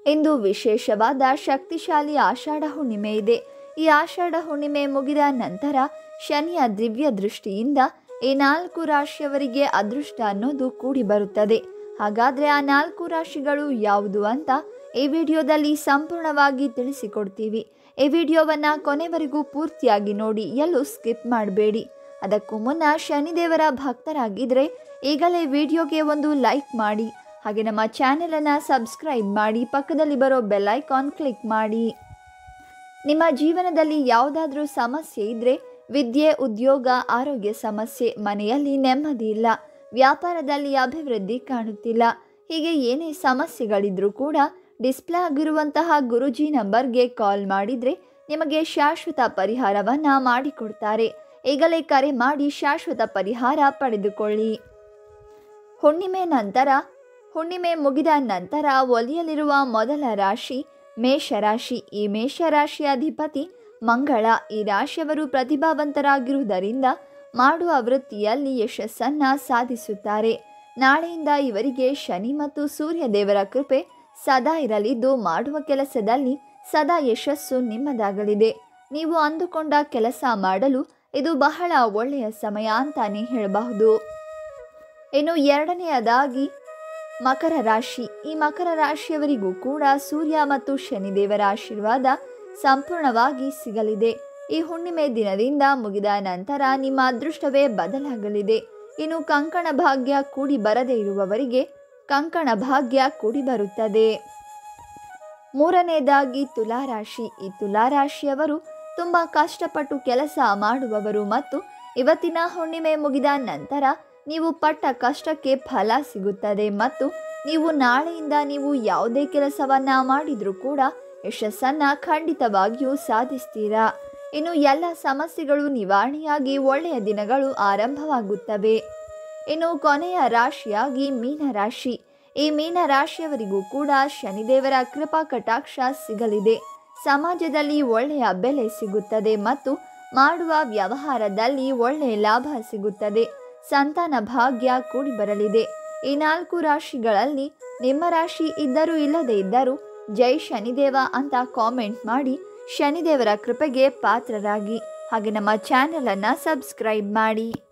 ಇಂದು ವಿಶೇಷವಾದ ಶಕ್ತಿಶಾಲಿ ಆಷಾಢ ಹುಣ್ಣಿಮೆ ಇದೆ ಈ ಆಷಾಢ ಹುಣ್ಣಿಮೆ ಮುಗಿದ ನಂತರ ಶನಿಯ ದಿವ್ಯ ದೃಷ್ಟಿಯಿಂದ ಈ ನಾಲ್ಕು ರಾಶಿಯವರಿಗೆ ಅದೃಷ್ಟ ಅನ್ನೋದು ಕೂಡಿ ಬರುತ್ತದೆ ಹಾಗಾದ್ರೆ ಆ ನಾಲ್ಕು ರಾಶಿಗಳು ಯಾವುದು ಅಂತ ಈ ವಿಡಿಯೋದಲ್ಲಿ ಸಂಪೂರ್ಣವಾಗಿ ತಿಳಿಸಿಕೊಡ್ತೀವಿ ಈ ವಿಡಿಯೋವನ್ನ ಕೊನೆವರೆಗೂ ಪೂರ್ತಿಯಾಗಿ ನೋಡಿ ಎಲ್ಲೂ ಸ್ಕಿಪ್ ಮಾಡಬೇಡಿ ಅದಕ್ಕೂ ಮುನ್ನ ಶನಿದೇವರ ಭಕ್ತರಾಗಿದ್ರೆ ಈಗಲೇ ವಿಡಿಯೋಗೆ ಒಂದು ಲೈಕ್ ಮಾಡಿ ಹಾಗೆ ನಮ್ಮ ಚಾನೆಲನ್ನು ಸಬ್ಸ್ಕ್ರೈಬ್ ಮಾಡಿ ಪಕ್ಕದಲ್ಲಿ ಬರೋ ಬೆಲ್ ಐಕಾನ್ ಕ್ಲಿಕ್ ಮಾಡಿ ನಿಮ್ಮ ಜೀವನದಲ್ಲಿ ಯಾವುದಾದ್ರೂ ಸಮಸ್ಯೆ ಇದ್ದರೆ ವಿದ್ಯೆ ಉದ್ಯೋಗ ಆರೋಗ್ಯ ಸಮಸ್ಯೆ ಮನೆಯಲ್ಲಿ ನೆಮ್ಮದಿ ಇಲ್ಲ ವ್ಯಾಪಾರದಲ್ಲಿ ಅಭಿವೃದ್ಧಿ ಕಾಣುತ್ತಿಲ್ಲ ಹೀಗೆ ಏನೇ ಸಮಸ್ಯೆಗಳಿದ್ರೂ ಕೂಡ ಡಿಸ್ಪ್ಲೇ ಆಗಿರುವಂತಹ ಗುರುಜಿ ನಂಬರ್ಗೆ ಕಾಲ್ ಮಾಡಿದರೆ ನಿಮಗೆ ಶಾಶ್ವತ ಪರಿಹಾರವನ್ನು ಮಾಡಿಕೊಡ್ತಾರೆ ಈಗಲೇ ಕರೆ ಮಾಡಿ ಶಾಶ್ವತ ಪರಿಹಾರ ಪಡೆದುಕೊಳ್ಳಿ ಹುಣ್ಣಿಮೆ ನಂತರ ಹುಣ್ಣಿಮೆ ಮುಗಿದ ನಂತರ ಒಲಿಯಲಿರುವ ಮೊದಲ ರಾಶಿ ಮೇಷರಾಶಿ ಈ ಮೇಷರಾಶಿಯ ಅಧಿಪತಿ ಮಂಗಳ ಈ ರಾಶಿಯವರು ಪ್ರತಿಭಾವಂತರಾಗಿರುವುದರಿಂದ ಮಾಡುವ ವೃತ್ತಿಯಲ್ಲಿ ಯಶಸ್ಸನ್ನು ಸಾಧಿಸುತ್ತಾರೆ ನಾಳೆಯಿಂದ ಇವರಿಗೆ ಶನಿ ಮತ್ತು ಸೂರ್ಯ ದೇವರ ಕೃಪೆ ಸದಾ ಇರಲಿದ್ದು ಮಾಡುವ ಕೆಲಸದಲ್ಲಿ ಸದಾ ಯಶಸ್ಸು ನಿಮ್ಮದಾಗಲಿದೆ ನೀವು ಅಂದುಕೊಂಡ ಕೆಲಸ ಮಾಡಲು ಇದು ಬಹಳ ಒಳ್ಳೆಯ ಸಮಯ ಅಂತಾನೆ ಹೇಳಬಹುದು ಇನ್ನು ಎರಡನೆಯದಾಗಿ ಮಕರ ರಾಶಿ ಈ ಮಕರ ರಾಶಿಯವರಿಗೂ ಕೂಡ ಸೂರ್ಯ ಮತ್ತು ಶನಿದೇವರ ಆಶೀರ್ವಾದ ಸಂಪೂರ್ಣವಾಗಿ ಸಿಗಲಿದೆ ಈ ಹುಣ್ಣಿಮೆ ದಿನದಿಂದ ಮುಗಿದ ನಂತರ ನಿಮ್ಮ ಅದೃಷ್ಟವೇ ಬದಲಾಗಲಿದೆ ಇನ್ನು ಕಂಕಣ ಭಾಗ್ಯ ಕೂಡಿ ಬರದೇ ಇರುವವರಿಗೆ ಕಂಕಣ ಭಾಗ್ಯ ಕೂಡಿ ಬರುತ್ತದೆ ಮೂರನೇದಾಗಿ ತುಲಾರಾಶಿ ಈ ತುಲಾರಾಶಿಯವರು ತುಂಬ ಕಷ್ಟಪಟ್ಟು ಕೆಲಸ ಮಾಡುವವರು ಮತ್ತು ಇವತ್ತಿನ ಹುಣ್ಣಿಮೆ ಮುಗಿದ ನಂತರ ನೀವು ಪಟ್ಟ ಕಷ್ಟಕ್ಕೆ ಫಲ ಸಿಗುತ್ತದೆ ಮತ್ತು ನೀವು ನಾಳೆಯಿಂದ ನೀವು ಯಾವುದೇ ಕೆಲಸವನ್ನ ಮಾಡಿದರೂ ಕೂಡ ಯಶಸ್ಸನ್ನು ಖಂಡಿತವಾಗಿಯೂ ಸಾಧಿಸ್ತೀರಾ ಇನ್ನು ಎಲ್ಲ ಸಮಸ್ಯೆಗಳು ನಿವಾರಣೆಯಾಗಿ ಒಳ್ಳೆಯ ದಿನಗಳು ಆರಂಭವಾಗುತ್ತವೆ ಇನ್ನು ಕೊನೆಯ ರಾಶಿಯಾಗಿ ಮೀನರಾಶಿ ಈ ಮೀನರಾಶಿಯವರಿಗೂ ಕೂಡ ಶನಿದೇವರ ಕೃಪಾ ಕಟಾಕ್ಷ ಸಿಗಲಿದೆ ಸಮಾಜದಲ್ಲಿ ಒಳ್ಳೆಯ ಬೆಲೆ ಸಿಗುತ್ತದೆ ಮತ್ತು ಮಾಡುವ ವ್ಯವಹಾರದಲ್ಲಿ ಒಳ್ಳೆಯ ಲಾಭ ಸಿಗುತ್ತದೆ ಸಂತಾನ ಭಾಗ್ಯ ಕೂಡಿ ಬರಲಿದೆ ಈ ನಾಲ್ಕು ರಾಶಿಗಳಲ್ಲಿ ನಿಮ್ಮ ರಾಶಿ ಇದ್ದರೂ ಇಲ್ಲದೇ ಇದ್ದರೂ ಜೈ ಶನಿದೇವ ಅಂತ ಕಾಮೆಂಟ್ ಮಾಡಿ ಶನಿದೇವರ ಕೃಪೆಗೆ ಪಾತ್ರರಾಗಿ ಹಾಗೆ ನಮ್ಮ ಚಾನೆಲನ್ನು ಸಬ್ಸ್ಕ್ರೈಬ್ ಮಾಡಿ